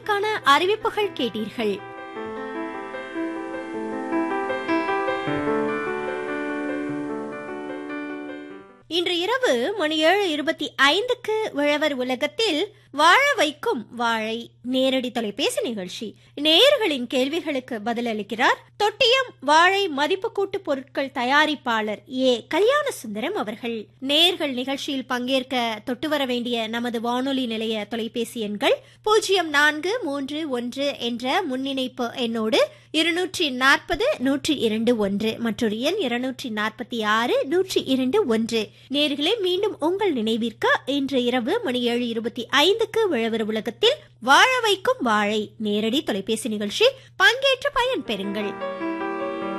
உழவர்களுக்கான அறிவிப்புகள் கேட்டீர்கள் இன்று இரவு மணி ஏழு இருபத்தி ஐந்துக்கு உழவர் உலகத்தில் வாழ வைக்கும் வாழை நேரடி தொலைபேசி நிகழ்ச்சி நேயர்களின் கேள்விகளுக்கு பதிலளிக்கிறார் தொட்டியம் வாழை மதிப்பு கூட்டு பொருட்கள் தயாரிப்பாளர் ஏ கல்யாண சுந்தரம் அவர்கள் நேயர்கள் நிகழ்ச்சியில் பங்கேற்க தொட்டு வர வேண்டிய நமது வானொலி நிலைய தொலைபேசி எண்கள் பூஜ்ஜியம் நான்கு மூன்று ஒன்று என்ற முன்னிணைப்பு எண்ணோடு இருநூற்றி நாற்பது நூற்றி இரண்டு ஒன்று மற்றொரு எண் இருநூற்றி நாற்பத்தி ஆறு நூற்றி இரண்டு ஒன்று நேர்களே மீண்டும் உங்கள் நினைவிற்கு இன்று இரவு மணி ஏழு இருபத்தி ஐந்துக்கு விழவர உலகத்தில் வாழ வைக்கும் வாழை நேரடி தொலைபேசி நிகழ்ச்சி பங்கேற்று பயன் பெறுங்கள்